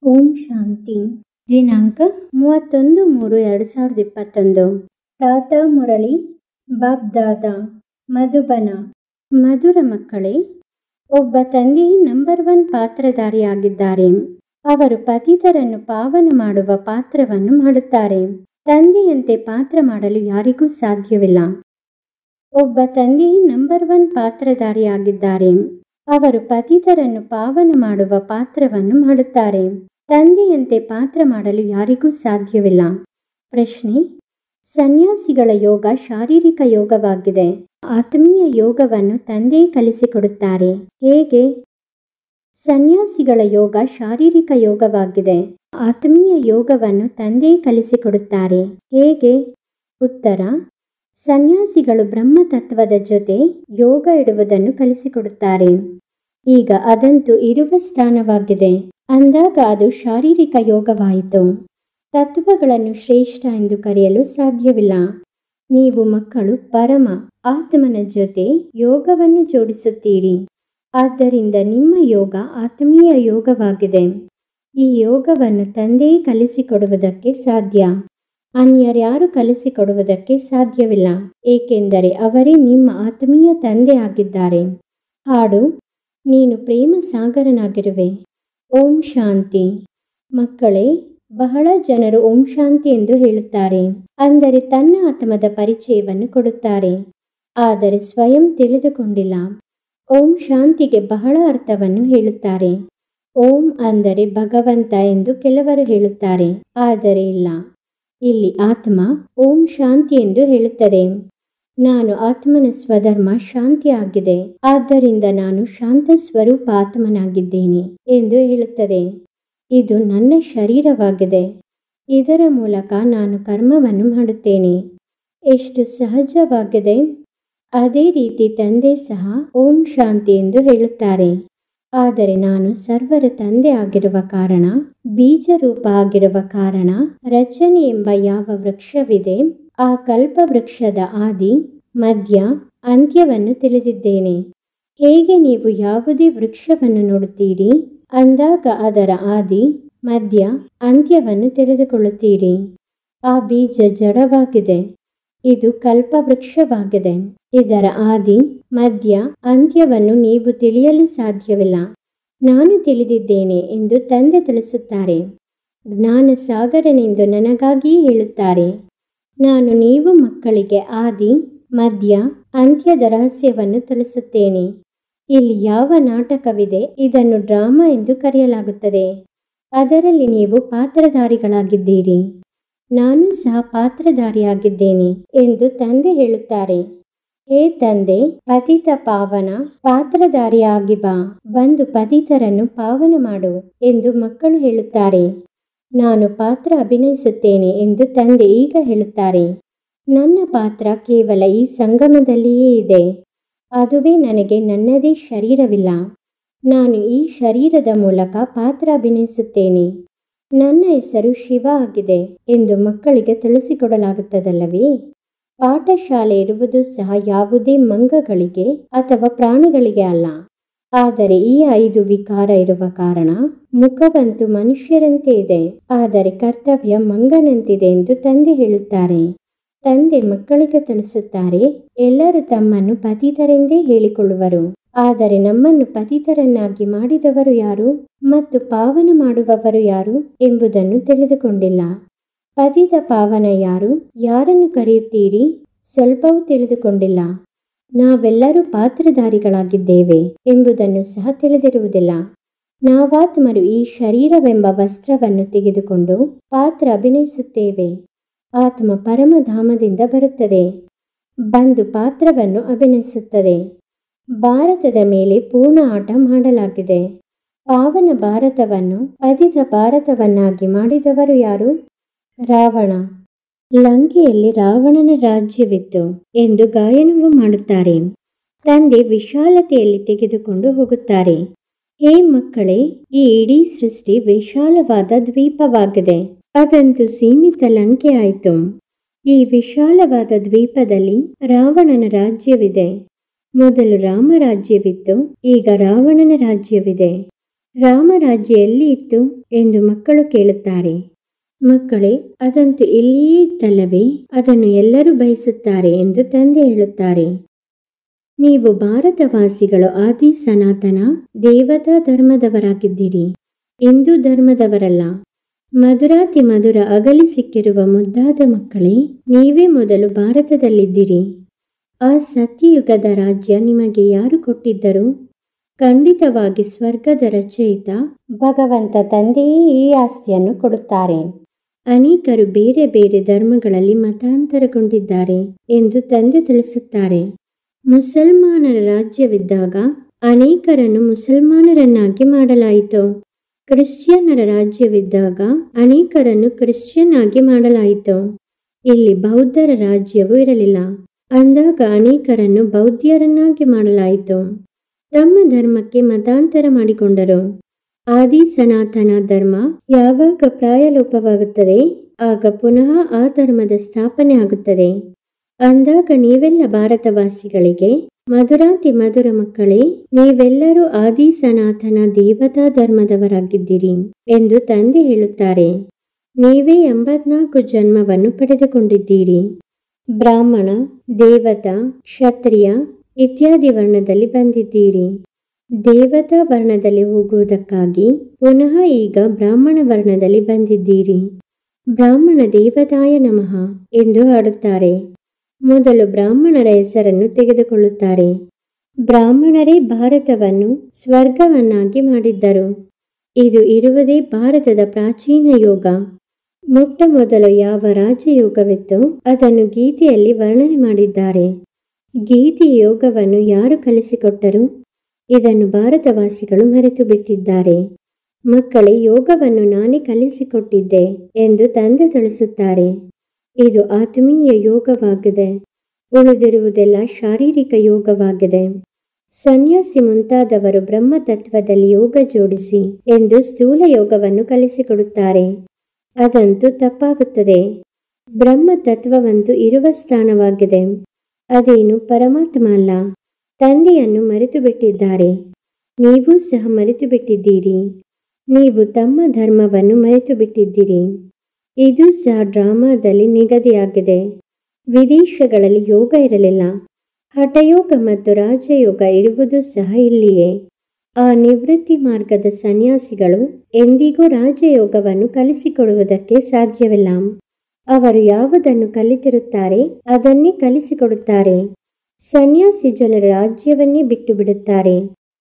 ಓಂ ಶಾಂತಿ ದಿನಾಂಕ ಮೂವತ್ತೊಂದು ಮೂರು ಎರಡು ಸಾವಿರದ ಇಪ್ಪತ್ತೊಂದು ಪ್ರಾತಃ ಮುರಳಿ ಬಾಬ್ದಾದ ಮಧುಬನ ಮಧುರ ಮಕ್ಕಳೇ ಒಬ್ಬ ತಂದೆ ನಂಬರ್ ಒನ್ ಪಾತ್ರಧಾರಿಯಾಗಿದ್ದಾರೆ ಅವರು ಪತಿತರನ್ನು ಪಾವನ ಮಾಡುವ ಪಾತ್ರವನ್ನು ಮಾಡುತ್ತಾರೆ ತಂದೆಯಂತೆ ಪಾತ್ರ ಮಾಡಲು ಯಾರಿಗೂ ಸಾಧ್ಯವಿಲ್ಲ ಒಬ್ಬ ತಂದೆ ನಂಬರ್ ಒನ್ ಪಾತ್ರಧಾರಿಯಾಗಿದ್ದಾರೆ ಅವರು ಪತಿತರನ್ನು ಪಾವನ ಮಾಡುವ ಪಾತ್ರವನ್ನು ಮಾಡುತ್ತಾರೆ ತಂದೆಯಂತೆ ಪಾತ್ರ ಮಾಡಲು ಯಾರಿಗೂ ಸಾಧ್ಯವಿಲ್ಲ ಪ್ರಶ್ನೆ ಸನ್ಯಾಸಿಗಳ ಯೋಗ ಶಾರೀರಿಕ ಯೋಗವಾಗಿದೆ ಆತ್ಮೀಯ ಯೋಗವನ್ನು ತಂದೆ ಕಲಿಸಿಕೊಡುತ್ತಾರೆ ಹೇಗೆ ಸನ್ಯಾಸಿಗಳ ಯೋಗ ಶಾರೀರಿಕ ಯೋಗವಾಗಿದೆ ಆತ್ಮೀಯ ಯೋಗವನ್ನು ತಂದೆ ಕಲಿಸಿಕೊಡುತ್ತಾರೆ ಹೇಗೆ ಉತ್ತರ ಸನ್ಯಾಸಿಗಳು ಬ್ರಹ್ಮತತ್ವದ ಜೊತೆ ಯೋಗ ಇಡುವುದನ್ನು ಕಲಿಸಿಕೊಡುತ್ತಾರೆ ಈಗ ಅದಂತೂ ಇರುವ ಸ್ಥಾನವಾಗಿದೆ ಅಂದಾಗ ಅದು ಶಾರೀರಿಕ ಯೋಗವಾಯಿತು ತತ್ವಗಳನ್ನು ಶ್ರೇಷ್ಠ ಎಂದು ಕರೆಯಲು ಸಾಧ್ಯವಿಲ್ಲ ನೀವು ಮಕ್ಕಳು ಪರಮ ಆತ್ಮನ ಜೊತೆ ಯೋಗವನ್ನು ಜೋಡಿಸುತ್ತೀರಿ ಆದ್ದರಿಂದ ನಿಮ್ಮ ಯೋಗ ಆತ್ಮೀಯ ಯೋಗವಾಗಿದೆ ಈ ಯೋಗವನ್ನು ತಂದೆಯೇ ಕಲಿಸಿಕೊಡುವುದಕ್ಕೆ ಸಾಧ್ಯ ಅನ್ಯರ್ಯಾರು ಕಲಿಸಿಕೊಡುವುದಕ್ಕೆ ಸಾಧ್ಯವಿಲ್ಲ ಏಕೆಂದರೆ ಅವರೇ ನಿಮ್ಮ ಆತ್ಮೀಯ ತಂದೆ ಆಗಿದ್ದಾರೆ ಹಾಡು ನೀನು ಪ್ರೇಮ ಸಾಗರನಾಗಿರುವೆ ಓಂ ಶಾಂತಿ ಮಕ್ಕಳೇ ಬಹಳ ಜನರು ಓಂ ಶಾಂತಿ ಎಂದು ಹೇಳುತ್ತಾರೆ ಅಂದರೆ ತನ್ನ ಆತ್ಮದ ಪರಿಚಯವನ್ನು ಕೊಡುತ್ತಾರೆ ಆದರೆ ಸ್ವಯಂ ತಿಳಿದುಕೊಂಡಿಲ್ಲ ಓಂ ಶಾಂತಿಗೆ ಬಹಳ ಅರ್ಥವನ್ನು ಹೇಳುತ್ತಾರೆ ಓಂ ಅಂದರೆ ಭಗವಂತ ಎಂದು ಕೆಲವರು ಹೇಳುತ್ತಾರೆ ಆದರೆ ಇಲ್ಲ ಇಲ್ಲಿ ಆತ್ಮ ಓಂ ಶಾಂತಿ ಎಂದು ಹೇಳುತ್ತದೆ ನಾನು ಆತ್ಮನ ಸ್ವಧರ್ಮ ಶಾಂತಿ ಆಗಿದೆ ಆದ್ದರಿಂದ ನಾನು ಶಾಂತ ಸ್ವರೂಪ ಆತ್ಮನಾಗಿದ್ದೇನೆ ಎಂದು ಹೇಳುತ್ತದೆ ಇದು ನನ್ನ ಶರೀರವಾಗಿದೆ ಇದರ ಮೂಲಕ ನಾನು ಕರ್ಮವನ್ನು ಮಾಡುತ್ತೇನೆ ಎಷ್ಟು ಸಹಜವಾಗಿದೆ ಅದೇ ರೀತಿ ತಂದೆ ಸಹ ಓಂ ಶಾಂತಿ ಎಂದು ಹೇಳುತ್ತಾರೆ ಆದರೆ ನಾನು ಸರ್ವರ ತಂದೆ ಆಗಿರುವ ಕಾರಣ ಬೀಜರೂಪ ಆಗಿರುವ ಕಾರಣ ರಚನೆ ಎಂಬ ಯಾವ ವೃಕ್ಷವಿದೆ ಆ ಕಲ್ಪ ವೃಕ್ಷದ ಆದಿ ಮಧ್ಯ ಅಂತ್ಯವನ್ನು ತಿಳಿದಿದ್ದೇನೆ ಹೇಗೆ ನೀವು ಯಾವುದೇ ವೃಕ್ಷವನ್ನು ನೋಡುತ್ತೀರಿ ಅಂದಾಗ ಅದರ ಆದಿ ಮಧ್ಯ ಅಂತ್ಯವನ್ನು ತಿಳಿದುಕೊಳ್ಳುತ್ತೀರಿ ಆ ಬೀಜ ಜಡವಾಗಿದೆ ಇದು ಕಲ್ಪವೃಕ್ಷವಾಗಿದೆ ಇದರ ಆದಿ ಮಧ್ಯ ಅಂತ್ಯವನ್ನು ನೀವು ತಿಳಿಯಲು ಸಾಧ್ಯವಿಲ್ಲ ನಾನು ತಿಳಿದಿದ್ದೇನೆ ಎಂದು ತಂದೆ ತಿಳಿಸುತ್ತಾರೆ ಜ್ಞಾನ ಸಾಗರನೆಂದು ನನಗಾಗಿಯೇ ಹೇಳುತ್ತಾರೆ ನಾನು ನೀವು ಮಕ್ಕಳಿಗೆ ಆದಿ ಮಧ್ಯ ಅಂತ್ಯದ ರಹಸ್ಯವನ್ನು ತಿಳಿಸುತ್ತೇನೆ ಇಲ್ಲಿ ಯಾವ ನಾಟಕವಿದೆ ಇದನ್ನು ಡ್ರಾಮಾ ಎಂದು ಕರೆಯಲಾಗುತ್ತದೆ ಅದರಲ್ಲಿ ನೀವು ಪಾತ್ರಧಾರಿಗಳಾಗಿದ್ದೀರಿ ನಾನು ಸಹ ಪಾತ್ರಧಾರಿಯಾಗಿದ್ದೇನೆ ಎಂದು ತಂದೆ ಹೇಳುತ್ತಾರೆ ಹೇ ತಂದೆ ಪತಿತ ಪಾವನ ಪಾತ್ರಧಾರಿಯಾಗಿ ಬಾ ಬಂದು ಪತಿತರನ್ನು ಪಾವನ ಮಾಡು ಎಂದು ಮಕ್ಕಳು ಹೇಳುತ್ತಾರೆ ನಾನು ಪಾತ್ರ ಅಭಿನಯಿಸುತ್ತೇನೆ ಎಂದು ತಂದೆ ಈಗ ಹೇಳುತ್ತಾರೆ ನನ್ನ ಪಾತ್ರ ಕೇವಲ ಈ ಸಂಗಮದಲ್ಲಿಯೇ ಇದೆ ಅದುವೇ ನನಗೆ ನನ್ನದೇ ಶರೀರವಿಲ್ಲ ನಾನು ಈ ಶರೀರದ ಮೂಲಕ ಪಾತ್ರ ಅಭಿನಯಿಸುತ್ತೇನೆ ನನ್ನ ಹೆಸರು ಶಿವ ಆಗಿದೆ ಎಂದು ಮಕ್ಕಳಿಗೆ ತಿಳಿಸಿಕೊಡಲಾಗುತ್ತದಲ್ಲವೇ ಪಾಠಶಾಲೆ ಇರುವುದು ಸಹ ಯಾವುದೇ ಮಂಗಗಳಿಗೆ ಅಥವಾ ಪ್ರಾಣಿಗಳಿಗೆ ಅಲ್ಲ ಆದರೆ ಈ ಐದು ವಿಕಾರ ಇರುವ ಕಾರಣ ಮುಖವಂತೂ ಮನುಷ್ಯರಂತೆ ಇದೆ ಆದರೆ ಕರ್ತವ್ಯ ಮಂಗನಂತಿದೆ ಎಂದು ತಂದೆ ಹೇಳುತ್ತಾರೆ ತಂದೆ ಮಕ್ಕಳಿಗೆ ತಿಳಿಸುತ್ತಾರೆ ಎಲ್ಲರೂ ತಮ್ಮನ್ನು ಪತಿತರೆಂದೇ ಹೇಳಿಕೊಳ್ಳುವರು ಆದರೆ ನಮ್ಮನ್ನು ಪತಿತರನ್ನಾಗಿ ಮಾಡಿದವರು ಯಾರು ಮತ್ತು ಪಾವನ ಮಾಡುವವರು ಯಾರು ಎಂಬುದನ್ನು ತಿಳಿದುಕೊಂಡಿಲ್ಲ ಪತಿತ ಪಾವನ ಯಾರು ಯಾರನ್ನು ಕರೆಯುತ್ತೀರಿ ಸ್ವಲ್ಪವೂ ತಿಳಿದುಕೊಂಡಿಲ್ಲ ನಾವೆಲ್ಲರೂ ಪಾತ್ರಧಾರಿಗಳಾಗಿದ್ದೇವೆ ಎಂಬುದನ್ನು ಸಹ ತಿಳಿದಿರುವುದಿಲ್ಲ ನಾವಾತ್ಮರು ಈ ಶರೀರವೆಂಬ ವಸ್ತ್ರವನ್ನು ತೆಗೆದುಕೊಂಡು ಪಾತ್ರ ಅಭಿನಯಿಸುತ್ತೇವೆ ಆತ್ಮ ಪರಮಧಾಮದಿಂದ ಬರುತ್ತದೆ ಬಂದು ಪಾತ್ರವನ್ನು ಅಭಿನಯಿಸುತ್ತದೆ ಭಾರತದ ಮೇಲೆ ಪೂರ್ಣ ಆಟ ಮಾಡಲಾಗಿದೆ ಪಾವನ ಭಾರತವನ್ನು ಪತಿತ ಭಾರತವನ್ನಾಗಿ ಮಾಡಿದವರು ಯಾರು ರಾವಣ ಲಂಕೆಯಲ್ಲಿ ರಾವಣನ ರಾಜ್ಯವಿತ್ತು ಎಂದು ಗಾಯನವು ಮಾಡುತ್ತಾರೆ ತಂದೆ ವಿಶಾಲತೆಯಲ್ಲಿ ತೆಗೆದುಕೊಂಡು ಹೋಗುತ್ತಾರೆ ಹೇ ಮಕ್ಕಳೇ ಈ ಇಡೀ ಸೃಷ್ಟಿ ವಿಶಾಲವಾದ ದ್ವೀಪವಾಗಿದೆ ಅದಂತೂ ಸೀಮಿತ ಲಂಕೆ ಆಯಿತು ಈ ವಿಶಾಲವಾದ ದ್ವೀಪದಲ್ಲಿ ರಾವಣನ ರಾಜ್ಯವಿದೆ ಮೊದಲು ರಾಮರಾಜ್ಯವಿತ್ತು ಈಗ ರಾವಣನ ರಾಜ್ಯವಿದೆ ರಾಮರಾಜ್ಯ ಎಲ್ಲಿ ಇತ್ತು ಎಂದು ಮಕ್ಕಳು ಕೇಳುತ್ತಾರೆ ಮಕ್ಕಳೇ ಅದಂತೂ ಇಲ್ಲಿಯೇ ಇತ್ತಲ್ಲವೇ ಅದನ್ನು ಎಲ್ಲರೂ ಬಯಸುತ್ತಾರೆ ಎಂದು ತಂದೆ ಹೇಳುತ್ತಾರೆ ನೀವು ಭಾರತವಾಸಿಗಳು ಆದಿ ಸನಾತನ ದೇವತಾ ಧರ್ಮದವರಾಗಿದ್ದೀರಿ ಹಿಂದೂ ಧರ್ಮದವರಲ್ಲ ಮಧುರಾತಿ ಮಧುರ ಅಗಲಿ ಸಿಕ್ಕಿರುವ ಮುದ್ದಾದ ಮಕ್ಕಳೇ ನೀವೇ ಮೊದಲು ಭಾರತದಲ್ಲಿದ್ದಿರಿ ಆ ಸತ್ಯಯುಗದ ರಾಜ್ಯ ನಿಮಗೆ ಯಾರು ಕೊಟ್ಟಿದ್ದರು ಖಂಡಿತವಾಗಿ ಸ್ವರ್ಗದ ರಚಯಿತ ಭಗವಂತ ತಂದೆಯೇ ಈ ಆಸ್ತಿಯನ್ನು ಕೊಡುತ್ತಾರೆ ಅನೇಕರು ಬೇರೆ ಬೇರೆ ಧರ್ಮಗಳಲ್ಲಿ ಮತಾಂತರಗೊಂಡಿದ್ದಾರೆ ಎಂದು ತಂದೆ ತಿಳಿಸುತ್ತಾರೆ ಮುಸಲ್ಮಾನರ ರಾಜ್ಯವಿದ್ದಾಗ ಅನೇಕರನ್ನು ಮುಸಲ್ಮಾನರನ್ನಾಗಿ ಮಾಡಲಾಯಿತು ಕ್ರಿಶ್ಚಿಯನ್ನರ ರಾಜ್ಯವಿದ್ದಾಗ ಅನೇಕರನ್ನು ಕ್ರಿಶ್ಚಿಯನ್ ಆಗಿ ಮಾಡಲಾಯಿತು ಇಲ್ಲಿ ಬೌದ್ಧರ ರಾಜ್ಯವೂ ಇರಲಿಲ್ಲ ಅಂದಾಗ ಅನೇಕರನ್ನು ಬೌದ್ಧರನ್ನಾಗಿ ಮಾಡಲಾಯಿತು ತಮ್ಮ ಧರ್ಮಕ್ಕೆ ಮತಾಂತರ ಮಾಡಿಕೊಂಡರು ಆದಿ ಸನಾತನ ಧರ್ಮ ಯಾವಾಗ ಪ್ರಾಯಲೋಪವಾಗುತ್ತದೆ ಆಗ ಪುನಃ ಆ ಧರ್ಮದ ಸ್ಥಾಪನೆ ಆಗುತ್ತದೆ ಅಂದಾಗ ನೀವೆಲ್ಲ ಭಾರತವಾಸಿಗಳಿಗೆ ಮಧುರಾತಿ ಮಧುರ ಮಕ್ಕಳೇ ನೀವೆಲ್ಲರೂ ಆದಿ ಸನಾತನ ದೇವತಾ ಧರ್ಮದವರಾಗಿದ್ದೀರಿ ಎಂದು ತಂದೆ ಹೇಳುತ್ತಾರೆ ನೀವೇ ಎಂಬತ್ನಾಲ್ಕು ಜನ್ಮವನ್ನು ಪಡೆದುಕೊಂಡಿದ್ದೀರಿ ಬ್ರಾಹ್ಮಣ ದೇವತಾ ಕ್ಷತ್ರಿಯ ಇತ್ಯಾದಿ ವರ್ಣದಲ್ಲಿ ಬಂದಿದ್ದೀರಿ ದೇವತಾ ವರ್ಣದಲ್ಲಿ ಹೋಗುವುದಕ್ಕಾಗಿ ಪುನಃ ಈಗ ಬ್ರಾಹ್ಮಣ ವರ್ಣದಲ್ಲಿ ಬಂದಿದ್ದೀರಿ ಬ್ರಾಹ್ಮಣ ದೇವತಾಯ ನಮಃ ಎಂದು ಹಾಡುತ್ತಾರೆ ಮೊದಲು ಬ್ರಾಹ್ಮಣರ ಹೆಸರನ್ನು ತೆಗೆದುಕೊಳ್ಳುತ್ತಾರೆ ಬ್ರಾಹ್ಮಣರೇ ಭಾರತವನ್ನು ಸ್ವರ್ಗವನ್ನಾಗಿ ಮಾಡಿದ್ದರು ಇದು ಇರುವುದೇ ಭಾರತದ ಪ್ರಾಚೀನ ಯೋಗ ಮೊಟ್ಟ ಮೊದಲು ಯಾವ ರಾಜಯೋಗವಿತ್ತೋ ಅದನ್ನು ಗೀತೆಯಲ್ಲಿ ವರ್ಣನೆ ಮಾಡಿದ್ದಾರೆ ಗೀತೆ ಯೋಗವನ್ನು ಯಾರು ಕಲಿಸಿಕೊಟ್ಟರು ಇದನ್ನು ಭಾರತವಾಸಿಗಳು ಮರೆತು ಬಿಟ್ಟಿದ್ದಾರೆ ಮಕ್ಕಳೇ ಯೋಗವನ್ನು ನಾನೇ ಕಲಿಸಿಕೊಟ್ಟಿದ್ದೆ ಎಂದು ತಂದೆ ತಿಳಿಸುತ್ತಾರೆ ಇದು ಆತ್ಮೀಯ ಯೋಗವಾಗಿದೆ ಉಳಿದಿರುವುದೆಲ್ಲ ಶಾರೀರಿಕ ಯೋಗವಾಗಿದೆ ಸನ್ಯಾಸಿ ಮುಂತಾದವರು ಬ್ರಹ್ಮತತ್ವದಲ್ಲಿ ಯೋಗ ಜೋಡಿಸಿ ಎಂದು ಸ್ಥೂಲ ಯೋಗವನ್ನು ಕಲಿಸಿಕೊಡುತ್ತಾರೆ ಅದಂತೂ ತಪ್ಪಾಗುತ್ತದೆ ಬ್ರಹ್ಮ ತತ್ವವಂತೂ ಇರುವ ಸ್ಥಾನವಾಗಿದೆ ಅದೇನು ಪರಮಾತ್ಮ ಅಲ್ಲ ತಂದೆಯನ್ನು ಮರೆತು ಬಿಟ್ಟಿದ್ದಾರೆ ನೀವು ಸಹ ಮರೆತು ಬಿಟ್ಟಿದ್ದೀರಿ ನೀವು ತಮ್ಮ ಧರ್ಮವನ್ನು ಮರೆತು ಬಿಟ್ಟಿದ್ದೀರಿ ಇದು ಸಹ ಡ್ರಾಮಾದಲ್ಲಿ ನಿಗದಿಯಾಗಿದೆ ವಿದೇಶಗಳಲ್ಲಿ ಯೋಗ ಇರಲಿಲ್ಲ ಹಠಯೋಗ ಮತ್ತು ರಾಜಯೋಗ ಇರುವುದು ಸಹ ಇಲ್ಲಿಯೇ ಆ ನಿವೃತ್ತಿ ಮಾರ್ಗದ ಸನ್ಯಾಸಿಗಳು ಎಂದಿಗೂ ರಾಜಯೋಗವನ್ನು ಕಲಿಸಿಕೊಡುವುದಕ್ಕೆ ಸಾಧ್ಯವಿಲ್ಲ ಅವರು ಯಾವುದನ್ನು ಕಲಿತಿರುತ್ತಾರೆ ಅದನ್ನೇ ಕಲಿಸಿಕೊಡುತ್ತಾರೆ ಸನ್ಯಾಸಿ ಜನರ ರಾಜ್ಯವನ್ನೇ ಬಿಟ್ಟು ಬಿಡುತ್ತಾರೆ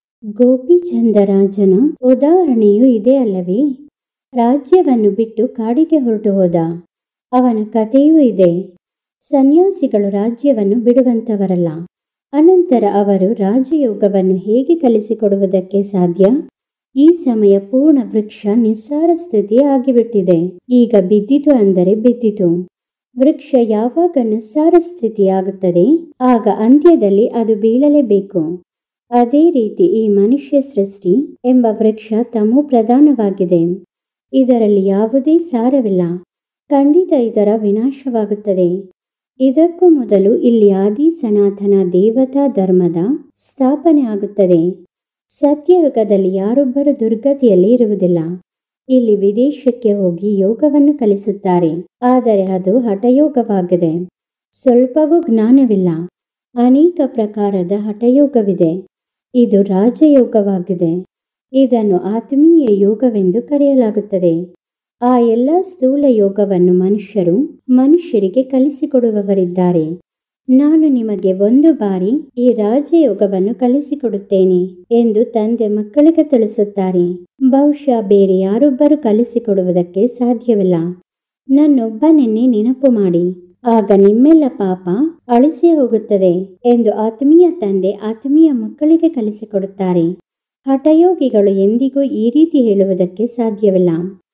ಗೋಪಿಚಂದ ರಾಜನ ಉದಾಹರಣೆಯೂ ಇದೆ ಅಲ್ಲವೇ ರಾಜ್ಯವನ್ನು ಬಿಟ್ಟು ಕಾಡಿಗೆ ಹೊರಟು ಹೋದ ಅವನ ಕಥೆಯೂ ಇದೆ ಸನ್ಯಾಸಿಗಳು ರಾಜ್ಯವನ್ನು ಬಿಡುವಂತವರಲ್ಲ ಅನಂತರ ಅವರು ರಾಜಯೋಗವನ್ನು ಹೇಗೆ ಕಲಿಸಿಕೊಡುವುದಕ್ಕೆ ಸಾಧ್ಯ ಈ ಸಮಯ ಪೂರ್ಣ ವೃಕ್ಷ ನಿಸ್ಸಾರ ಸ್ಥಿತಿ ಆಗಿಬಿಟ್ಟಿದೆ ಈಗ ಬಿದ್ದಿತು ಅಂದರೆ ಬಿದ್ದಿತು ವೃಕ್ಷ ಯಾವಾಗ ನಿಸ್ಸಾರ ಸ್ಥಿತಿಯಾಗುತ್ತದೆ ಆಗ ಅಂತ್ಯದಲ್ಲಿ ಅದು ಬೀಳಲೇಬೇಕು ಅದೇ ರೀತಿ ಈ ಮನುಷ್ಯ ಸೃಷ್ಟಿ ಎಂಬ ವೃಕ್ಷ ತಮೋ ಪ್ರಧಾನವಾಗಿದೆ ಇದರಲ್ಲಿ ಯಾವುದೇ ಸಾರವಿಲ್ಲ ಖಂಡಿತ ಇದರ ವಿನಾಶವಾಗುತ್ತದೆ ಇದಕ್ಕೂ ಮೊದಲು ಇಲ್ಲಿ ಆದಿ ಸನಾತನ ದೇವತಾ ಧರ್ಮದ ಸ್ಥಾಪನೆ ಆಗುತ್ತದೆ ಸತ್ಯಯುಗದಲ್ಲಿ ಯಾರೊಬ್ಬರು ದುರ್ಗತಿಯಲ್ಲಿ ಇರುವುದಿಲ್ಲ ಇಲ್ಲಿ ವಿದೇಶಕ್ಕೆ ಹೋಗಿ ಯೋಗವನ್ನು ಕಲಿಸುತ್ತಾರೆ ಆದರೆ ಅದು ಹಠಯೋಗವಾಗಿದೆ ಸ್ವಲ್ಪವೂ ಜ್ಞಾನವಿಲ್ಲ ಅನೇಕ ಪ್ರಕಾರದ ಹಠಯೋಗವಿದೆ ಇದು ರಾಜಯೋಗವಾಗಿದೆ ಇದನ್ನು ಆತ್ಮೀಯ ಯೋಗವೆಂದು ಕರೆಯಲಾಗುತ್ತದೆ ಆ ಎಲ್ಲ ಸ್ಥೂಲ ಯೋಗವನ್ನು ಮನುಷ್ಯರು ಮನುಷ್ಯರಿಗೆ ಕಲಿಸಿಕೊಡುವವರಿದ್ದಾರೆ ನಾನು ನಿಮಗೆ ಒಂದು ಬಾರಿ ಈ ರಾಜಯೋಗವನ್ನು ಕಲಿಸಿಕೊಡುತ್ತೇನೆ ಎಂದು ತಂದೆ ಮಕ್ಕಳಿಗೆ ತಿಳಿಸುತ್ತಾರೆ ಬಹುಶಃ ಬೇರೆ ಯಾರೊಬ್ಬರು ಕಲಿಸಿಕೊಡುವುದಕ್ಕೆ ಸಾಧ್ಯವಿಲ್ಲ ನನ್ನೊಬ್ಬನನ್ನೇ ನೆನಪು ಮಾಡಿ ಆಗ ನಿಮ್ಮೆಲ್ಲ ಪಾಪ ಅಳಿಸಿ ಹೋಗುತ್ತದೆ ಎಂದು ಆತ್ಮೀಯ ತಂದೆ ಆತ್ಮೀಯ ಮಕ್ಕಳಿಗೆ ಕಲಿಸಿಕೊಡುತ್ತಾರೆ ಹಠಯೋಗಿಗಳು ಎಂದಿಗೂ ಈ ರೀತಿ ಹೇಳುವುದಕ್ಕೆ ಸಾಧ್ಯವಿಲ್ಲ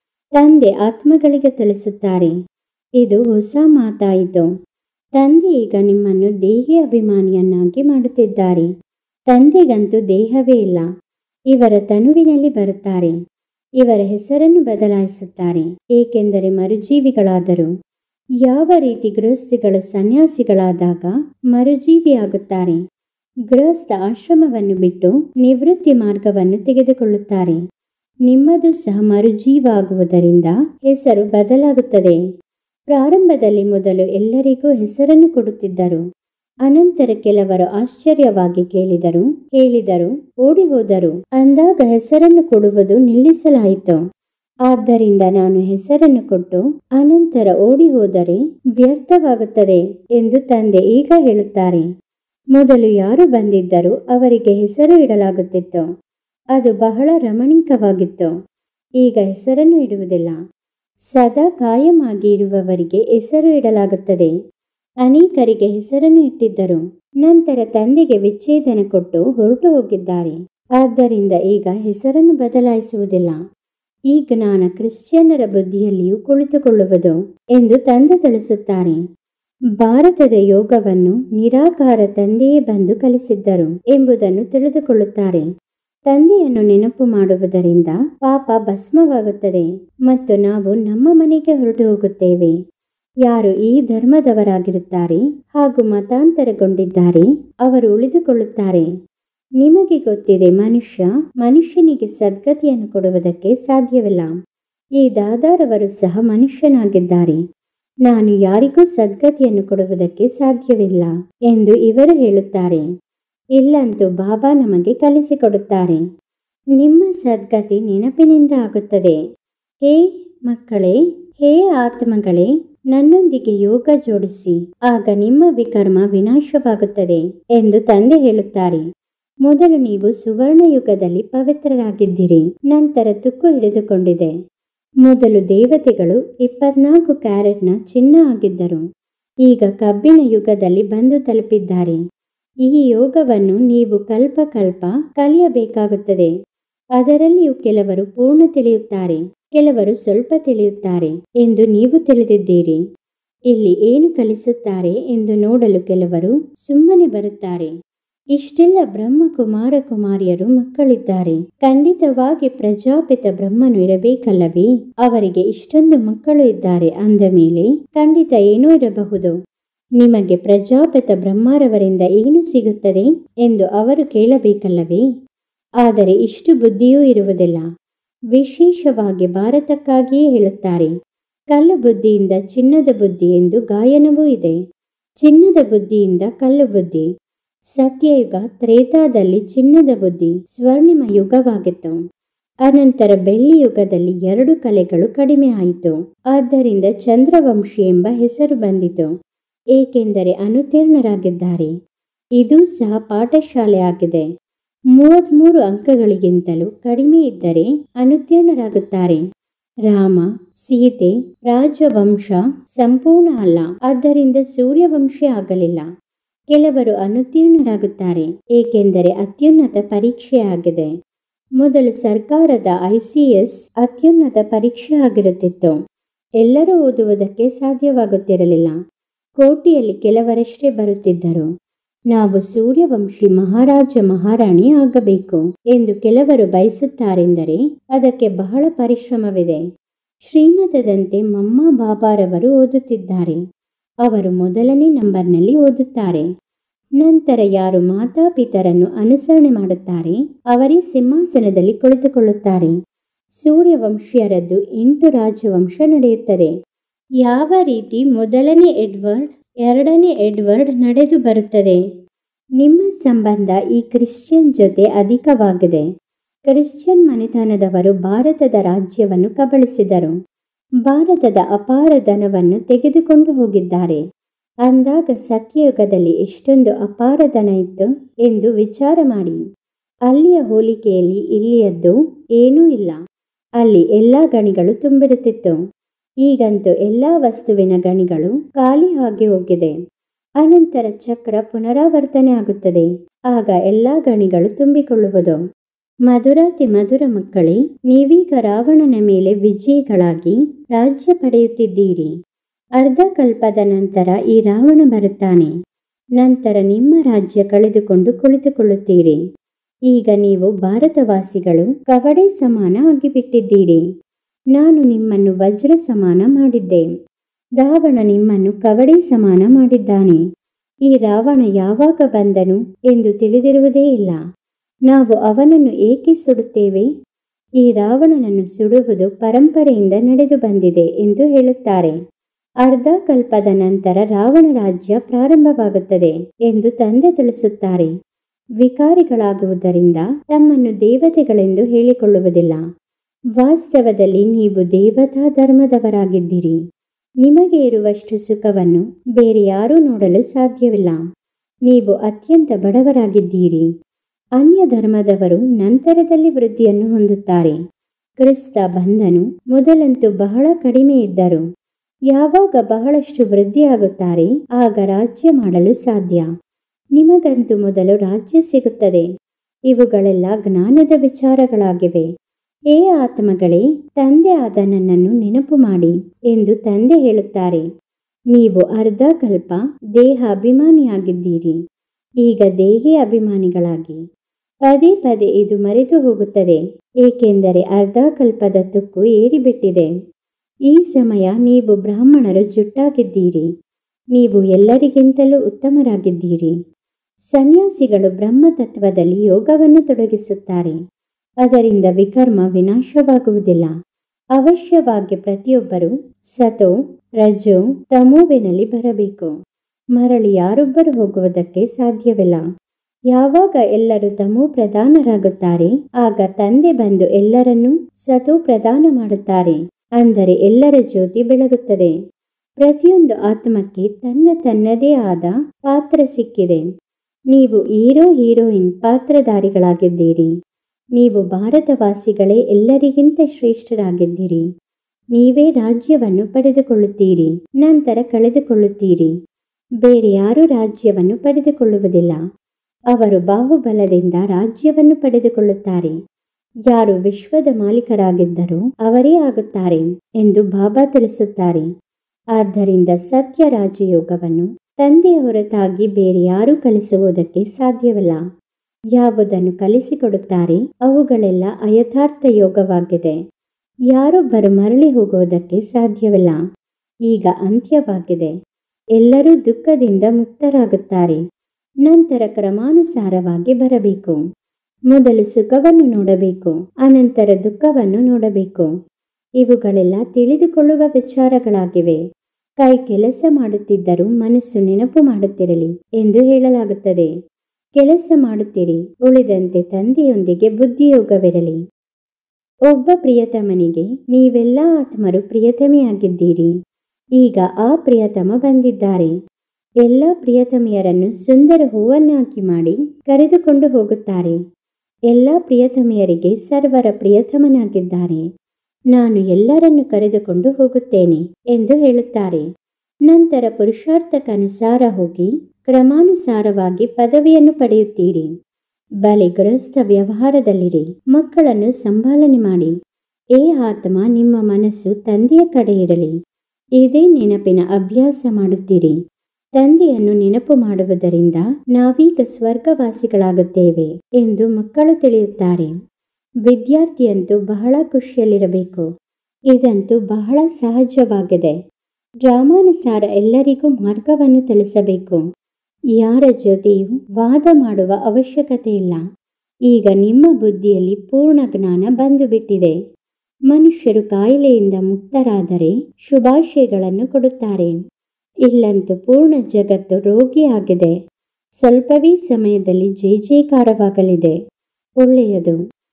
ತಂದೆ ಆತ್ಮಗಳಿಗೆ ತಿಳಿಸುತ್ತಾರೆ ಇದು ಹೊಸ ಮಾತಾಯಿತು ತಂದೆ ಈಗ ನಿಮ್ಮನ್ನು ದೇಹಿ ಅಭಿಮಾನಿಯನ್ನಾಗಿ ಮಾಡುತ್ತಿದ್ದಾರೆ ತಂದೆಗಂತೂ ದೇಹವೇ ಇಲ್ಲ ಇವರ ತನುವಿನಲ್ಲಿ ಬರುತ್ತಾರೆ ಇವರ ಹೆಸರನ್ನು ಬದಲಾಯಿಸುತ್ತಾರೆ ಏಕೆಂದರೆ ಮರುಜೀವಿಗಳಾದರು ಯಾವ ರೀತಿ ಗೃಹಸ್ಥಿಗಳು ಸನ್ಯಾಸಿಗಳಾದಾಗ ಮರುಜೀವಿಯಾಗುತ್ತಾರೆ ಗೃಹಸ್ಥ ಆಶ್ರಮವನ್ನು ಬಿಟ್ಟು ನಿವೃತ್ತಿ ಮಾರ್ಗವನ್ನು ತೆಗೆದುಕೊಳ್ಳುತ್ತಾರೆ ನಿಮ್ಮದು ಸಹ ಮರುಜೀವಾಗುವುದರಿಂದ ಹೆಸರು ಬದಲಾಗುತ್ತದೆ ಪ್ರಾರಂಭದಲ್ಲಿ ಮೊದಲು ಎಲ್ಲರಿಗೂ ಹೆಸರನ್ನು ಕೊಡುತ್ತಿದ್ದರು ಅನಂತರ ಕೆಲವರು ಆಶ್ಚರ್ಯವಾಗಿ ಕೇಳಿದರು ಹೇಳಿದರು ಓಡಿ ಹೋದರು ಅಂದಾಗ ಹೆಸರನ್ನು ಕೊಡುವುದು ನಿಲ್ಲಿಸಲಾಯಿತು ಆದ್ದರಿಂದ ನಾನು ಹೆಸರನ್ನು ಕೊಟ್ಟು ಅನಂತರ ಓಡಿ ಹೋದರೆ ವ್ಯರ್ಥವಾಗುತ್ತದೆ ಎಂದು ತಂದೆ ಈಗ ಹೇಳುತ್ತಾರೆ ಮೊದಲು ಯಾರು ಬಂದಿದ್ದರೂ ಅವರಿಗೆ ಹೆಸರು ಇಡಲಾಗುತ್ತಿತ್ತು ಅದು ಬಹಳ ರಮಣೀಕವಾಗಿತ್ತು ಈಗ ಹೆಸರನ್ನು ಇಡುವುದಿಲ್ಲ ಸದಾ ಕಾಯಮಾಗಿ ಇರುವವರಿಗೆ ಹೆಸರು ಇಡಲಾಗುತ್ತದೆ ಅನೇಕರಿಗೆ ಹೆಸರನ್ನು ಇಟ್ಟಿದ್ದರು ನಂತರ ತಂದೆಗೆ ವಿಚ್ಛೇದನ ಕೊಟ್ಟು ಹೊರಟು ಹೋಗಿದ್ದಾರೆ ಆದ್ದರಿಂದ ಈಗ ಹೆಸರನ್ನು ಬದಲಾಯಿಸುವುದಿಲ್ಲ ಈ ಜ್ಞಾನ ಕ್ರಿಶ್ಚಿಯನ್ನರ ಬುದ್ಧಿಯಲ್ಲಿಯೂ ಕುಳಿತುಕೊಳ್ಳುವುದು ಎಂದು ತಂದೆ ತಿಳಿಸುತ್ತಾರೆ ಭಾರತದ ಯೋಗವನ್ನು ನಿರಾಕಾರ ತಂದೆಯೇ ಬಂದು ಕಲಿಸಿದ್ದರು ಎಂಬುದನ್ನು ತಿಳಿದುಕೊಳ್ಳುತ್ತಾರೆ ತಂದೆಯನ್ನು ನೆನಪು ಮಾಡುವುದರಿಂದ ಪಾಪ ಭಸ್ಮವಾಗುತ್ತದೆ ಮತ್ತು ನಾವು ನಮ್ಮ ಮನೆಗೆ ಹೊರಟು ಹೋಗುತ್ತೇವೆ ಯಾರು ಈ ಧರ್ಮದವರಾಗಿರುತ್ತಾರೆ ಹಾಗೂ ಮತಾಂತರಗೊಂಡಿದ್ದಾರೆ ಅವರು ಉಳಿದುಕೊಳ್ಳುತ್ತಾರೆ ನಿಮಗೆ ಗೊತ್ತಿದೆ ಮನುಷ್ಯ ಮನುಷ್ಯನಿಗೆ ಸದ್ಗತಿಯನ್ನು ಕೊಡುವುದಕ್ಕೆ ಸಾಧ್ಯವಿಲ್ಲ ಈ ದಾದಾರವರು ಸಹ ಮನುಷ್ಯನಾಗಿದ್ದಾರೆ ನಾನು ಯಾರಿಗೂ ಸದ್ಗತಿಯನ್ನು ಕೊಡುವುದಕ್ಕೆ ಸಾಧ್ಯವಿಲ್ಲ ಎಂದು ಇವರು ಹೇಳುತ್ತಾರೆ ಇಲ್ಲಂತೂ ಬಾಬಾ ನಮಗೆ ಕಲಿಸಿಕೊಡುತ್ತಾರೆ ನಿಮ್ಮ ಸದ್ಗತಿ ನೆನಪಿನಿಂದ ಆಗುತ್ತದೆ ಹೇ ಮಕ್ಕಳೇ ಹೇ ಆತ್ಮಗಳೇ ನನ್ನೊಂದಿಗೆ ಯೋಗ ಜೋಡಿಸಿ ಆಗ ನಿಮ್ಮ ವಿಕರ್ಮ ವಿನಾಶವಾಗುತ್ತದೆ ಎಂದು ತಂದೆ ಹೇಳುತ್ತಾರೆ ಮೊದಲು ನೀವು ಸುವರ್ಣ ಯುಗದಲ್ಲಿ ಪವಿತ್ರರಾಗಿದ್ದಿರಿ ನಂತರ ತುಕ್ಕು ಹಿಡಿದುಕೊಂಡಿದೆ ಮೊದಲು ದೇವತೆಗಳು ಇಪ್ಪತ್ನಾಲ್ಕು ಕ್ಯಾರೆಟ್ನ ಚಿನ್ನ ಆಗಿದ್ದರು ಈಗ ಕಬ್ಬಿಣ ಯುಗದಲ್ಲಿ ಬಂದು ತಲುಪಿದ್ದಾರೆ ಈ ಯೋಗವನ್ನು ನೀವು ಕಲ್ಪ ಕಲ್ಪ ಕಲಿಯಬೇಕಾಗುತ್ತದೆ ಅದರಲ್ಲಿಯೂ ಕೆಲವರು ಪೂರ್ಣ ತಿಳಿಯುತ್ತಾರೆ ಕೆಲವರು ಸ್ವಲ್ಪ ತಿಳಿಯುತ್ತಾರೆ ಎಂದು ನೀವು ತಿಳಿದಿದ್ದೀರಿ ಇಲ್ಲಿ ಏನು ಕಲಿಸುತ್ತಾರೆ ಎಂದು ನೋಡಲು ಕೆಲವರು ಸುಮ್ಮನೆ ಬರುತ್ತಾರೆ ಇಷ್ಟೆಲ್ಲ ಬ್ರಹ್ಮ ಕುಮಾರ ಕುಮಾರಿಯರು ಮಕ್ಕಳಿದ್ದಾರೆ ಖಂಡಿತವಾಗಿ ಪ್ರಜಾಪಿತ ಬ್ರಹ್ಮನು ಇರಬೇಕಲ್ಲವೇ ಅವರಿಗೆ ಇಷ್ಟೊಂದು ಮಕ್ಕಳು ಇದ್ದಾರೆ ಅಂದ ಮೇಲೆ ಖಂಡಿತ ಏನೂ ಇರಬಹುದು ನಿಮಗೆ ಪ್ರಜಾಪಿತ ಬ್ರಹ್ಮರವರಿಂದ ಏನು ಸಿಗುತ್ತದೆ ಎಂದು ಅವರು ಕೇಳಬೇಕಲ್ಲವೇ ಆದರೆ ಇಷ್ಟು ಬುದ್ಧಿಯೂ ಇರುವುದಿಲ್ಲ ವಿಶೇಷವಾಗಿ ಭಾರತಕ್ಕಾಗಿಯೇ ಹೇಳುತ್ತಾರೆ ಕಲ್ಲು ಬುದ್ಧಿಯಿಂದ ಚಿನ್ನದ ಬುದ್ಧಿ ಎಂದು ಗಾಯನವೂ ಇದೆ ಚಿನ್ನದ ಬುದ್ಧಿಯಿಂದ ಕಲ್ಲು ಬುದ್ಧಿ ಸತ್ಯಯುಗ ತ್ರೇತಾದಲ್ಲಿ ಚಿನ್ನದ ಬುದ್ಧಿ ಸ್ವರ್ಣಿಮ ಯುಗವಾಗಿತ್ತು ಅನಂತರ ಬೆಳ್ಳಿ ಯುಗದಲ್ಲಿ ಎರಡು ಕಲೆಗಳು ಕಡಿಮೆ ಆಯಿತು ಆದ್ದರಿಂದ ಚಂದ್ರವಂಶಿ ಎಂಬ ಹೆಸರು ಬಂದಿತು ಏಕೆಂದರೆ ಅನುತೀರ್ಣರಾಗಿದ್ದಾರೆ ಇದು ಸಹ ಪಾಠಶಾಲೆ ಆಗಿದೆ ಮೂವತ್ಮೂರು ಅಂಕಗಳಿಗಿಂತಲೂ ಕಡಿಮೆ ಇದ್ದರೆ ಅನುತೀರ್ಣರಾಗುತ್ತಾರೆ ರಾಮ ಸೀತೆ ರಾಜವಂಶ ಸಂಪೂರ್ಣ ಅಲ್ಲ ಆದ್ದರಿಂದ ಸೂರ್ಯವಂಶಿ ಆಗಲಿಲ್ಲ ಕೆಲವರು ಅನುತೀರ್ಣರಾಗುತ್ತಾರೆ ಏಕೆಂದರೆ ಅತ್ಯುನ್ನತ ಪರೀಕ್ಷೆ ಆಗಿದೆ ಮೊದಲು ಸರ್ಕಾರದ ಐಸಿಎಸ್ ಅತ್ಯುನ್ನತ ಪರೀಕ್ಷೆ ಆಗಿರುತ್ತಿತ್ತು ಎಲ್ಲರೂ ಓದುವುದಕ್ಕೆ ಸಾಧ್ಯವಾಗುತ್ತಿರಲಿಲ್ಲ ಕೋಟಿಯಲ್ಲಿ ಕೆಲವರಷ್ಟೇ ಬರುತ್ತಿದ್ದರು ನಾವು ಸೂರ್ಯವಂಶಿ ಮಹಾರಾಜ ಮಹಾರಾಣಿ ಆಗಬೇಕು ಎಂದು ಕೆಲವರು ಬಯಸುತ್ತಾರೆಂದರೆ ಅದಕ್ಕೆ ಬಹಳ ಪರಿಶ್ರಮವಿದೆ ಶ್ರೀಮತದಂತೆ ಮಮ್ಮ ಬಾಬಾರವರು ಓದುತ್ತಿದ್ದಾರೆ ಅವರು ಮೊದಲನೇ ನಂಬರ್ನಲ್ಲಿ ಓದುತ್ತಾರೆ ನಂತರ ಯಾರು ಮಾತಾಪಿತರನ್ನು ಅನುಸರಣೆ ಮಾಡುತ್ತಾರೆ ಅವರೇ ಸಿಂಹಾಸನದಲ್ಲಿ ಕುಳಿತುಕೊಳ್ಳುತ್ತಾರೆ ಸೂರ್ಯವಂಶೀಯರದ್ದು ಎಂಟು ರಾಜವಂಶ ನಡೆಯುತ್ತದೆ ಯಾವ ರೀತಿ ಮೊದಲನೇ ಎಡ್ವರ್ಡ್ ಎರಡನೇ ಎಡ್ವರ್ಡ್ ನಡೆದು ಬರುತ್ತದೆ ನಿಮ್ಮ ಸಂಬಂಧ ಈ ಕ್ರಿಶ್ಚಿಯನ್ ಜೊತೆ ಅಧಿಕವಾಗಿದೆ ಕ್ರಿಶ್ಚಿಯನ್ ಮನೆತನದವರು ಭಾರತದ ರಾಜ್ಯವನ್ನು ಕಬಳಿಸಿದರು ಭಾರತದ ಅಪಾರ ಧನವನ್ನು ತೆಗೆದುಕೊಂಡು ಹೋಗಿದ್ದಾರೆ ಅಂದಾಗ ಸತ್ಯಯುಗದಲ್ಲಿ ಎಷ್ಟೊಂದು ಅಪಾರ ಧನ ಇತ್ತು ಎಂದು ವಿಚಾರ ಮಾಡಿ ಅಲ್ಲಿಯ ಹೋಲಿಕೆಯಲ್ಲಿ ಇಲ್ಲಿಯದ್ದು ಏನೂ ಇಲ್ಲ ಅಲ್ಲಿ ಎಲ್ಲ ಗಣಿಗಳು ತುಂಬಿರುತ್ತಿತ್ತು ಈಗಂತೂ ಎಲ್ಲ ವಸ್ತುವಿನ ಗಣಿಗಳು ಖಾಲಿ ಆಗಿ ಹೋಗಿದೆ ಅನಂತರ ಚಕ್ರ ಪುನರಾವರ್ತನೆ ಆಗುತ್ತದೆ ಆಗ ಎಲ್ಲ ಗಣಿಗಳು ತುಂಬಿಕೊಳ್ಳುವುದು ಮಧುರಾತಿ ಮಧುರ ಮಕ್ಕಳೇ ನೀವೀಗ ರಾವಣನ ಮೇಲೆ ವಿಜಯಿಗಳಾಗಿ ರಾಜ್ಯ ಪಡೆಯುತ್ತಿದ್ದೀರಿ ಅರ್ಧ ಕಲ್ಪದ ನಂತರ ಈ ರಾವಣ ಬರುತ್ತಾನೆ ನಂತರ ನಿಮ್ಮ ರಾಜ್ಯ ಕಳೆದುಕೊಂಡು ಕುಳಿತುಕೊಳ್ಳುತ್ತೀರಿ ಈಗ ನೀವು ಭಾರತವಾಸಿಗಳು ಕವಡೆ ಸಮಾನ ಆಗಿಬಿಟ್ಟಿದ್ದೀರಿ ನಾನು ನಿಮ್ಮನ್ನು ವಜ್ರ ಸಮಾನ ಮಾಡಿದ್ದೆ ರಾವಣ ನಿಮ್ಮನ್ನು ಕವಡೆ ಸಮಾನ ಮಾಡಿದ್ದಾನೆ ಈ ರಾವಣ ಯಾವಾಗ ಬಂದನು ಎಂದು ತಿಳಿದಿರುವುದೇ ಇಲ್ಲ ನಾವು ಅವನನ್ನು ಏಕೆ ಸುಡುತ್ತೇವೆ ಈ ರಾವಣನನ್ನು ಸುಡುವುದು ಪರಂಪರೆಯಿಂದ ನಡೆದು ಬಂದಿದೆ ಎಂದು ಹೇಳುತ್ತಾರೆ ಅರ್ಧ ಕಲ್ಪದ ನಂತರ ರಾವಣ ರಾಜ್ಯ ಪ್ರಾರಂಭವಾಗುತ್ತದೆ ಎಂದು ತಂದೆ ತಿಳಿಸುತ್ತಾರೆ ವಿಕಾರಿಗಳಾಗುವುದರಿಂದ ತಮ್ಮನ್ನು ದೇವತೆಗಳೆಂದು ಹೇಳಿಕೊಳ್ಳುವುದಿಲ್ಲ ವಾಸ್ತವದಲ್ಲಿ ನೀವು ದೇವತಾ ಧರ್ಮದವರಾಗಿದ್ದೀರಿ ನಿಮಗೆ ಇರುವಷ್ಟು ಸುಖವನ್ನು ಬೇರೆ ಯಾರೂ ನೋಡಲು ಸಾಧ್ಯವಿಲ್ಲ ನೀವು ಅತ್ಯಂತ ಬಡವರಾಗಿದ್ದೀರಿ ಅನ್ಯ ಧರ್ಮದವರು ನಂತರದಲ್ಲಿ ವೃದ್ಧಿಯನ್ನು ಹೊಂದುತ್ತಾರೆ ಕ್ರಿಸ್ತ ಬಂಧನು ಮೊದಲಂತೂ ಬಹಳ ಕಡಿಮೆ ಇದ್ದರು ಯಾವಾಗ ಬಹಳಷ್ಟು ವೃದ್ಧಿಯಾಗುತ್ತಾರೆ ಆಗ ರಾಜ್ಯ ಮಾಡಲು ಸಾಧ್ಯ ನಿಮಗಂತೂ ಮೊದಲು ರಾಜ್ಯ ಸಿಗುತ್ತದೆ ಇವುಗಳೆಲ್ಲ ಜ್ಞಾನದ ವಿಚಾರಗಳಾಗಿವೆ ಏ ಆತ್ಮಗಳೇ ತಂದೆ ಆದ ನನ್ನನ್ನು ನೆನಪು ಮಾಡಿ ಎಂದು ತಂದೆ ಹೇಳುತ್ತಾರೆ ನೀವು ಅರ್ಧ ಕಲ್ಪ ದೇಹ ಅಭಿಮಾನಿಯಾಗಿದ್ದೀರಿ ಈಗ ದೇಹಿ ಅಭಿಮಾನಿಗಳಾಗಿ ಪದೇ ಪದೇ ಇದು ಮರೆತು ಹೋಗುತ್ತದೆ ಏಕೆಂದರೆ ಅರ್ಧ ಕಲ್ಪದ ತುಕ್ಕು ಏರಿಬಿಟ್ಟಿದೆ ಈ ಸಮಯ ನೀವು ಬ್ರಾಹ್ಮಣರು ಜುಟ್ಟಾಗಿದ್ದೀರಿ ನೀವು ಎಲ್ಲರಿಗಿಂತಲೂ ಉತ್ತಮರಾಗಿದ್ದೀರಿ ಸನ್ಯಾಸಿಗಳು ಬ್ರಹ್ಮತತ್ವದಲ್ಲಿ ಯೋಗವನ್ನು ತೊಡಗಿಸುತ್ತಾರೆ ಅದರಿಂದ ವಿಕರ್ಮ ವಿನಾಶವಾಗುವುದಿಲ್ಲ ಅವಶ್ಯವಾಗಿ ಪ್ರತಿಯೊಬ್ಬರು ಸತೋ ರಜೋ ತಮೋವಿನಲ್ಲಿ ಬರಬೇಕು ಮರಳಿ ಯಾರೊಬ್ಬರು ಹೋಗುವುದಕ್ಕೆ ಸಾಧ್ಯವಿಲ್ಲ ಯಾವಾಗ ಎಲ್ಲರೂ ತಮೋ ಪ್ರಧಾನರಾಗುತ್ತಾರೆ ಆಗ ತಂದೆ ಬಂದು ಎಲ್ಲರನ್ನೂ ಸತೋ ಪ್ರದಾನ ಮಾಡುತ್ತಾರೆ ಅಂದರೆ ಎಲ್ಲರ ಜ್ಯೋತಿ ಬೆಳಗುತ್ತದೆ ಪ್ರತಿಯೊಂದು ಆತ್ಮಕ್ಕೆ ತನ್ನ ತನ್ನದೇ ಆದ ಪಾತ್ರ ಸಿಕ್ಕಿದೆ ನೀವು ಹೀರೋ ಹೀರೋಯಿನ್ ಪಾತ್ರಧಾರಿಗಳಾಗಿದ್ದೀರಿ ನೀವು ಭಾರತವಾಸಿಗಳೇ ಎಲ್ಲರಿಗಿಂತ ಶ್ರೇಷ್ಠರಾಗಿದ್ದೀರಿ ನೀವೇ ರಾಜ್ಯವನ್ನು ಪಡೆದುಕೊಳ್ಳುತ್ತೀರಿ ನಂತರ ಕಳೆದುಕೊಳ್ಳುತ್ತೀರಿ ಬೇರೆ ಯಾರೂ ರಾಜ್ಯವನ್ನು ಪಡೆದುಕೊಳ್ಳುವುದಿಲ್ಲ ಅವರು ಬಾಹುಬಲದಿಂದ ರಾಜ್ಯವನ್ನು ಪಡೆದುಕೊಳ್ಳುತ್ತಾರೆ ಯಾರು ವಿಶ್ವದ ಮಾಲೀಕರಾಗಿದ್ದರೋ ಅವರೇ ಆಗುತ್ತಾರೆ ಎಂದು ಬಾಬಾ ತಿಳಿಸುತ್ತಾರೆ ಆದ್ದರಿಂದ ಸತ್ಯ ರಾಜಯೋಗವನ್ನು ತಂದೆಯ ಹೊರತಾಗಿ ಬೇರೆ ಯಾರೂ ಕಲಿಸುವುದಕ್ಕೆ ಸಾಧ್ಯವಿಲ್ಲ ಯಾವುದನ್ನು ಕಲಿಸಿಕೊಡುತ್ತಾರೆ ಅವುಗಳೆಲ್ಲ ಅಯಥಾರ್ಥ ಯೋಗವಾಗಿದೆ ಯಾರೊಬ್ಬರು ಮರಳಿ ಹೋಗುವುದಕ್ಕೆ ಸಾಧ್ಯವಿಲ್ಲ ಈಗ ಅಂತ್ಯವಾಗಿದೆ ಎಲ್ಲರೂ ದುಃಖದಿಂದ ಮುಕ್ತರಾಗುತ್ತಾರೆ ನಂತರ ಕ್ರಮಾನುಸಾರವಾಗಿ ಬರಬೇಕು ಮೊದಲು ಸುಖವನ್ನು ನೋಡಬೇಕು ಅನಂತರ ದುಃಖವನ್ನು ನೋಡಬೇಕು ಇವುಗಳೆಲ್ಲ ತಿಳಿದುಕೊಳ್ಳುವ ವಿಚಾರಗಳಾಗಿವೆ ಕೈ ಕೆಲಸ ಮಾಡುತ್ತಿದ್ದರೂ ಮನಸ್ಸು ನೆನಪು ಮಾಡುತ್ತಿರಲಿ ಎಂದು ಹೇಳಲಾಗುತ್ತದೆ ಕೆಲಸ ಮಾಡುತ್ತೀರಿ ಉಳಿದಂತೆ ತಂದೆಯೊಂದಿಗೆ ಬುದ್ಧಿಯೋಗವಿರಲಿ ಒಬ್ಬ ಪ್ರಿಯತಮನಿಗೆ ನೀವೆಲ್ಲ ಆತ್ಮರು ಪ್ರಿಯತಮೆಯಾಗಿದ್ದೀರಿ ಈಗ ಆ ಪ್ರಿಯತಮ ಬಂದಿದ್ದಾರೆ ಎಲ್ಲ ಪ್ರಿಯತಮೆಯರನ್ನು ಸುಂದರ ಹೂವನ್ನಾಗಿ ಮಾಡಿ ಕರೆದುಕೊಂಡು ಹೋಗುತ್ತಾರೆ ಎಲ್ಲ ಪ್ರಿಯತಮೆಯರಿಗೆ ಸರ್ವರ ಪ್ರಿಯತಮನಾಗಿದ್ದಾರೆ ನಾನು ಎಲ್ಲರನ್ನು ಕರೆದುಕೊಂಡು ಹೋಗುತ್ತೇನೆ ಎಂದು ಹೇಳುತ್ತಾರೆ ನಂತರ ಪುರುಷಾರ್ಥಕ್ಕನುಸಾರ ಹೋಗಿ ಕ್ರಮಾನುಸಾರವಾಗಿ ಪದವಿಯನ್ನು ಪಡೆಯುತ್ತೀರಿ ಬಲೆ ಗೃಹಸ್ಥ ವ್ಯವಹಾರದಲ್ಲಿರಿ ಮಕ್ಕಳನ್ನು ಸಂಭಾಲನೆ ಮಾಡಿ ಏ ಆತ್ಮ ನಿಮ್ಮ ಮನಸ್ಸು ತಂದೆಯ ಕಡೆ ಇರಲಿ ಇದೇ ನೆನಪಿನ ಅಭ್ಯಾಸ ಮಾಡುತ್ತೀರಿ ತಂದೆಯನ್ನು ನೆನಪು ಮಾಡುವುದರಿಂದ ನಾವೀಗ ಸ್ವರ್ಗವಾಸಿಗಳಾಗುತ್ತೇವೆ ಎಂದು ಮಕ್ಕಳು ತಿಳಿಯುತ್ತಾರೆ ವಿದ್ಯಾರ್ಥಿಯಂತೂ ಬಹಳ ಖುಷಿಯಲ್ಲಿರಬೇಕು ಇದಂತೂ ಬಹಳ ಸಹಜವಾಗಿದೆ ಡ್ರಾಮಾನುಸಾರ ಎಲ್ಲರಿಗೂ ಮಾರ್ಗವನ್ನು ತಿಳಿಸಬೇಕು ಯಾರ ಜೊತೆಯೂ ವಾದ ಮಾಡುವ ಅವಶ್ಯಕತೆ ಇಲ್ಲ ಈಗ ನಿಮ್ಮ ಬುದ್ಧಿಯಲ್ಲಿ ಪೂರ್ಣ ಜ್ಞಾನ ಬಂದು ಬಿಟ್ಟಿದೆ ಮನುಷ್ಯರು ಕಾಯಿಲೆಯಿಂದ ಮುಕ್ತರಾದರೆ ಶುಭಾಶಯಗಳನ್ನು ಕೊಡುತ್ತಾರೆ ಇಲ್ಲಂತೂ ಪೂರ್ಣ ಜಗತ್ತು ರೋಗಿಯಾಗಿದೆ ಸ್ವಲ್ಪವೇ ಸಮಯದಲ್ಲಿ ಜೈ ಜೈಕಾರವಾಗಲಿದೆ ಒಳ್ಳೆಯದು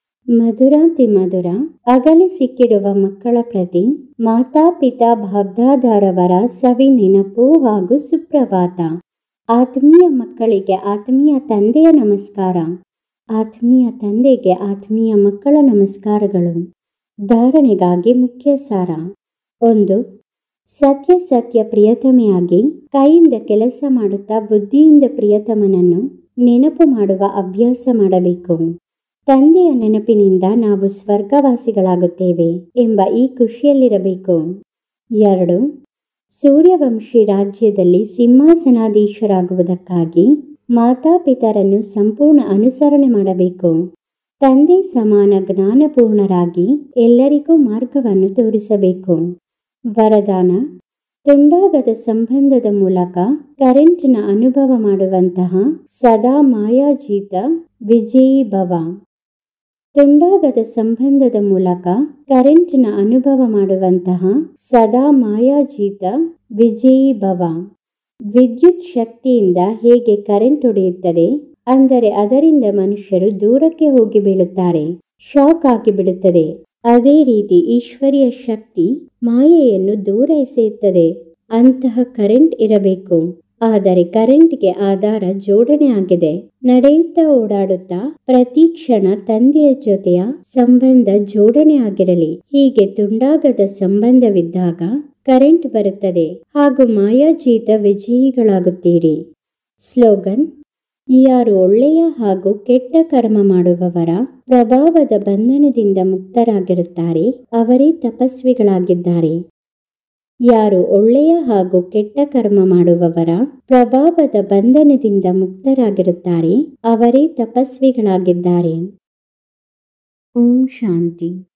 ಮಧುರಾತಿ ಮಧುರ ಅಗಲಿ ಸಿಕ್ಕಿರುವ ಮಕ್ಕಳ ಪ್ರತಿ ಮಾತಾಪಿತಾ ಬಾಬ್ದಾದಾರವರ ಸವಿ ನೆನಪು ಹಾಗೂ ಸುಪ್ರಭಾತ ಆತ್ಮೀಯ ಮಕ್ಕಳಿಗೆ ಆತ್ಮೀಯ ತಂದೆಯ ನಮಸ್ಕಾರ ಆತ್ಮೀಯ ತಂದೆಗೆ ಆತ್ಮೀಯ ಮಕ್ಕಳ ನಮಸ್ಕಾರಗಳು ಧಾರಣೆಗಾಗಿ ಮುಖ್ಯ ಸಾರ ಒಂದು ಸತ್ಯ ಸತ್ಯ ಪ್ರಿಯತಮೆಯಾಗಿ ಕೈಯಿಂದ ಕೆಲಸ ಮಾಡುತ್ತಾ ಬುದ್ಧಿಯಿಂದ ಪ್ರಿಯತಮನನ್ನು ನೆನಪು ಮಾಡುವ ಅಭ್ಯಾಸ ಮಾಡಬೇಕು ತಂದೆಯ ನೆನಪಿನಿಂದ ನಾವು ಸ್ವರ್ಗವಾಸಿಗಳಾಗುತ್ತೇವೆ ಎಂಬ ಈ ಖುಷಿಯಲ್ಲಿರಬೇಕು ಎರಡು ಸೂರ್ಯವಂಶಿ ರಾಜ್ಯದಲ್ಲಿ ಸಿಂಹಾಸನಾಧೀಶರಾಗುವುದಕ್ಕಾಗಿ ಮಾತಾಪಿತರನ್ನು ಸಂಪೂರ್ಣ ಅನುಸರಣೆ ಮಾಡಬೇಕು ತಂದೆ ಸಮಾನ ಜ್ಞಾನಪೂರ್ಣರಾಗಿ ಎಲ್ಲರಿಗೂ ಮಾರ್ಗವನ್ನು ತೋರಿಸಬೇಕು ವರದಾನ ತುಂಡಾಗದ ಸಂಬಂಧದ ಮೂಲಕ ಕರೆಂಟ್ನ ಅನುಭವ ಮಾಡುವಂತಹ ಸದಾ ಮಾಯಾಜೀತ ವಿಜಯೀ ಭವ ತುಂಡಾಗದ ಸಂಬಂಧದ ಮೂಲಕ ಕರೆಂಟ್ನ ಅನುಭವ ಮಾಡುವಂತಹ ಸದಾ ಮಾಯಾಜೀತ ವಿಜಯೀ ಭವ ವಿದ್ಯುತ್ ಶಕ್ತಿಯಿಂದ ಹೇಗೆ ಕರೆಂಟ್ ಹೊಡೆಯುತ್ತದೆ ಅಂದರೆ ಅದರಿಂದ ಮನುಷ್ಯರು ದೂರಕ್ಕೆ ಹೋಗಿ ಬೀಳುತ್ತಾರೆ ಶಾಕ್ ಆಗಿ ಬಿಡುತ್ತದೆ ಅದೇ ರೀತಿ ಈಶ್ವರಿಯ ಶಕ್ತಿ ಮಾಯೆಯನ್ನು ದೂರ ಎಸೆಯುತ್ತದೆ ಅಂತಹ ಕರೆಂಟ್ ಇರಬೇಕು ಆದರೆ ಕರೆಂಟ್ಗೆ ಆಧಾರ ಜೋಡಣೆ ಆಗಿದೆ ನಡೆಯುತ್ತಾ ಓಡಾಡುತ್ತಾ ಪ್ರತಿ ಕ್ಷಣ ತಂದೆಯ ಜೊತೆಯ ಸಂಬಂಧ ಜೋಡಣೆ ಆಗಿರಲಿ ಹೀಗೆ ತುಂಡಾಗದ ಸಂಬಂಧವಿದ್ದಾಗ ಕರೆಂಟ್ ಬರುತ್ತದೆ ಹಾಗೂ ಮಾಯಾಜೀತ ವಿಜಯಿಗಳಾಗುತ್ತೀರಿ ಸ್ಲೋಗನ್ ಯಾರು ಒಳ್ಳೆಯ ಹಾಗೂ ಕೆಟ್ಟ ಕರ್ಮ ಮಾಡುವವರ ಪ್ರಭಾವದ ಬಂಧನದಿಂದ ಮುಕ್ತರಾಗಿರುತ್ತಾರೆ ಅವರೇ ತಪಸ್ವಿಗಳಾಗಿದ್ದಾರೆ ಯಾರು ಒಳ್ಳೆಯ ಹಾಗೂ ಕೆಟ್ಟ ಕರ್ಮ ಮಾಡುವವರ ಪ್ರಭಾವದ ಬಂಧನದಿಂದ ಮುಕ್ತರಾಗಿರುತ್ತಾರೆ ಅವರೇ ತಪಸ್ವಿಗಳಾಗಿದ್ದಾರೆ ಓಂ ಶಾಂತಿ